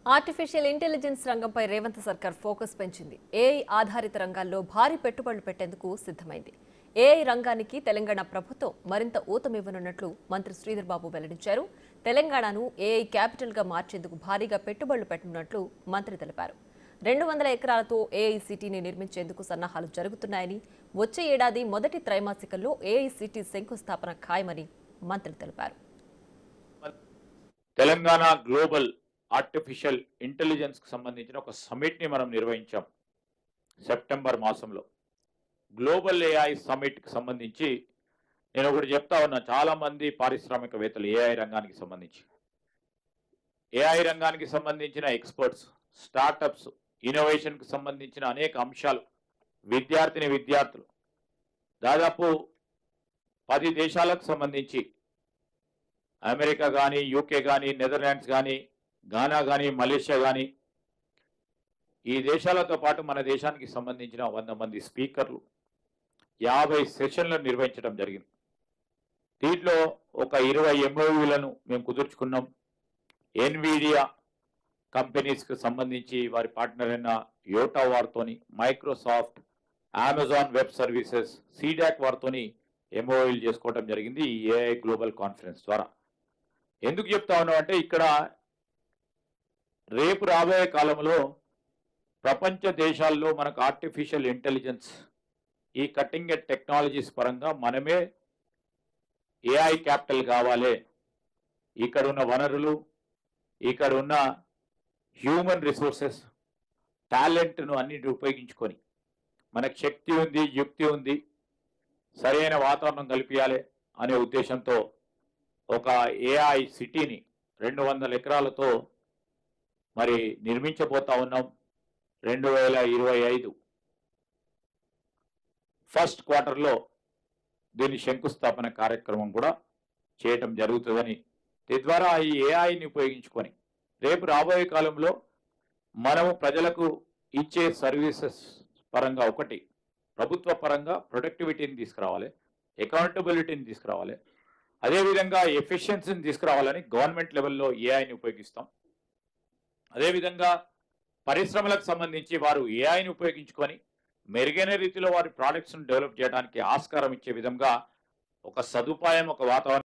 artificial intelligence రంగంపై రేవంత్ సర్కార్ focus పెంచింది ఏఐ ఆధారిత రంగాల్లో భారీ పెట్టుబడులు పెట్టేందుకు సిద్ధమైంది ఏఐ రంగానికి తెలంగాణ ప్రభుత్వం మరింత ఊతమివ్వనున్నట్లు మంత్రి శ్రీధర్ బాబు వెల్లడించారు తెలంగాణను ఏఐ క్యాపిటల్ గా మార్చేందుకు భారీగా పెట్టుబడులు పెట్టనున్నట్లు మంత్రి తెలిపారు రెండు వందల ఎకరాలతో ఏఐ సిటీని నిర్మించేందుకు సన్నాహాలు జరుగుతున్నాయని వచ్చే ఏడాది మొదటి త్రైమాసికంలో ఏఐ సిటీ శంకుస్థాపన ఖాయమని మంత్రి తెలిపారు తెలంగాణ గ్లోబల్ ఆర్టిఫిషియల్ ఇంటెలిజెన్స్ కి సంబంధించిన ఒక సమిట్ ని మనం నిర్వహించాం సెప్టెంబర్ మాసంలో గ్లోబల్ ఏఐ సమిట్ కి సంబంధించి నేను ఒకటి చెప్తా ఉన్నా చాలా మంది పారిశ్రామికవేత్తలు ఏఐ రంగానికి సంబంధించి ఏఐ రంగానికి సంబంధించిన ఎక్స్పర్ట్స్ స్టార్టప్స్ ఇన్నోవేషన్ కి సంబంధించిన అనేక అంశాలు విద్యార్థిని విద్యార్థులు దాదాపు పది దేశాలకు సంబంధించి అమెరికా కానీ యూకే కానీ నెదర్లాండ్స్ కానీ గానా కానీ మలేషియా కానీ ఈ దేశాలతో పాటు మన దేశానికి సంబంధించిన వంద మంది స్పీకర్లు యాభై సెషన్లను నిర్వహించడం జరిగింది దీంట్లో ఒక ఇరవై ఎంఓయూలను మేము కుదుర్చుకున్నాం ఎన్విడియా కంపెనీస్కి సంబంధించి వారి పార్ట్నర్ అయిన యోటా వారితోని Microsoft Amazon web services CDAC వారితోని ఎంఓయూలు చేసుకోవడం జరిగింది ఈ ఏఐ గ్లోబల్ కాన్ఫరెన్స్ ద్వారా ఎందుకు చెప్తా ఉన్నాం అంటే ఇక్కడ రేపు రాబోయే కాలంలో ప్రపంచ దేశాల్లో మనకు ఆర్టిఫిషియల్ ఇంటెలిజెన్స్ ఈ కట్టింగ్ ఎడ్ టెక్నాలజీస్ పరంగా మనమే ఏఐ క్యాపిటల్ కావాలి ఇక్కడ ఉన్న వనరులు ఇక్కడ ఉన్న హ్యూమన్ రిసోర్సెస్ టాలెంట్ను అన్నిటి ఉపయోగించుకొని మనకు శక్తి ఉంది యుక్తి ఉంది సరైన వాతావరణం కల్పించాలి అనే ఉద్దేశంతో ఒక ఏఐ సిటీని రెండు వందల ఎకరాలతో మరి నిర్మించబోతా ఉన్నాం రెండు వేల ఇరవై ఐదు ఫస్ట్ క్వార్టర్లో దీని శంకుస్థాపన కార్యక్రమం కూడా చేయటం జరుగుతుందని తద్వారా ఈ ఏఐని ఉపయోగించుకొని రేపు రాబోయే కాలంలో మనము ప్రజలకు ఇచ్చే సర్వీసెస్ పరంగా ఒకటి ప్రభుత్వ పరంగా ప్రొడక్టివిటీని తీసుకురావాలి అకౌంటబిలిటీని తీసుకురావాలి అదేవిధంగా ఎఫిషియన్సీని తీసుకురావాలని గవర్నమెంట్ లెవెల్లో ఏఐని ఉపయోగిస్తాం అదేవిధంగా పరిశ్రమలకు సంబంధించి వారు ఏఐని ఉపయోగించుకొని మెరుగైన రీతిలో వారి ప్రోడక్ట్స్ను డెవలప్ చేయడానికి ఆస్కారం ఇచ్చే విధంగా ఒక సదుపాయం ఒక వాతావరణం